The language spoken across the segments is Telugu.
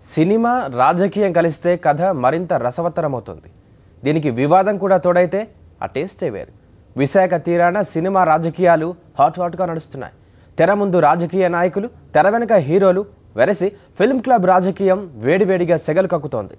సినిమా రాజకీయం కలిస్తే కథ మరింత రసవత్తరమవుతుంది దీనికి వివాదం కూడా తోడైతే ఆ టేస్టే వేరు విశాఖ తీరాన సినిమా రాజకీయాలు హాట్ హాట్గా నడుస్తున్నాయి తెర ముందు రాజకీయ నాయకులు తెర వెనుక హీరోలు వెరసి ఫిల్మ్ క్లబ్ రాజకీయం వేడివేడిగా సెగలు కక్కుతోంది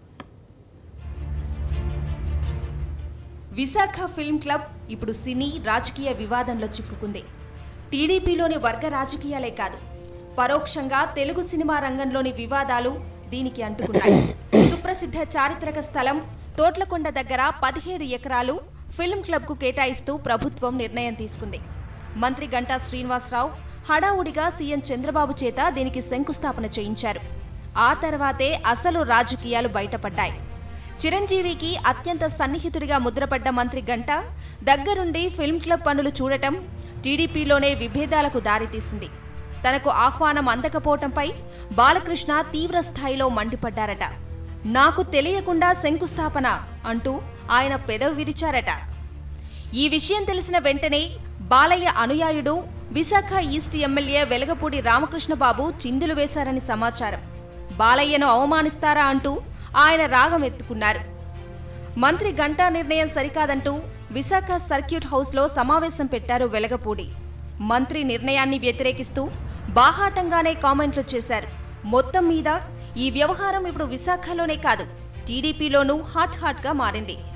విశాఖ ఫిల్మ్ క్లబ్ ఇప్పుడు సినీ రాజకీయ వివాదంలో చిక్కుకుంది టీడీపీలోని వర్గ రాజకీయాలే కాదు పరోక్షంగా తెలుగు సినిమా రంగంలోని వివాదాలు దీనికి అంటుకున్నాయి సుప్రసిద్ధ చారిత్రక స్థలం తోట్లకొండ దగ్గర పదిహేడు ఎకరాలు ఫిల్మ్ క్లబ్కు కేటాయిస్తూ ప్రభుత్వం నిర్ణయం తీసుకుంది మంత్రి గంటా శ్రీనివాసరావు హడావుడిగా సీఎం చంద్రబాబు చేత దీనికి శంకుస్థాపన చేయించారు ఆ తర్వాతే అసలు రాజకీయాలు బయటపడ్డాయి చిరంజీవికి అత్యంత సన్నిహితుడిగా ముద్రపడ్డ మంత్రి గంట దగ్గరుండి ఫిల్మ్ క్లబ్ పనులు చూడటం టీడీపీలోనే విభేదాలకు దారితీసింది తనకు ఆహ్వానం అందకపోవటంపై బాలకృష్ణ తీవ్ర స్థాయిలో మండిపడ్డారట నాకు తెలియకుండా శంకుస్థాపన అంటూ ఆయన పెదవి విరిచారట ఈ విషయం తెలిసిన వెంటనే బాలయ్య అనుయాయుడు విశాఖ ఈస్ట్ ఎమ్మెల్యే వెలగపూడి రామకృష్ణబాబు చిందులు వేశారని సమాచారం బాలయ్యను అవమానిస్తారా అంటూ ఆయన రాగం ఎత్తుకున్నారు మంత్రి గంటా నిర్ణయం సరికాదంటూ విశాఖ సర్క్యూట్ హౌస్లో సమావేశం పెట్టారు వెలగపూడి మంత్రి నిర్ణయాన్ని వ్యతిరేకిస్తూ బాహాటంగానే కామెంట్లు చేశారు మొత్తం మీద ఈ వ్యవహారం ఇప్పుడు విశాఖలోనే కాదు టీడీపీలోనూ హాట్ హాట్గా మారింది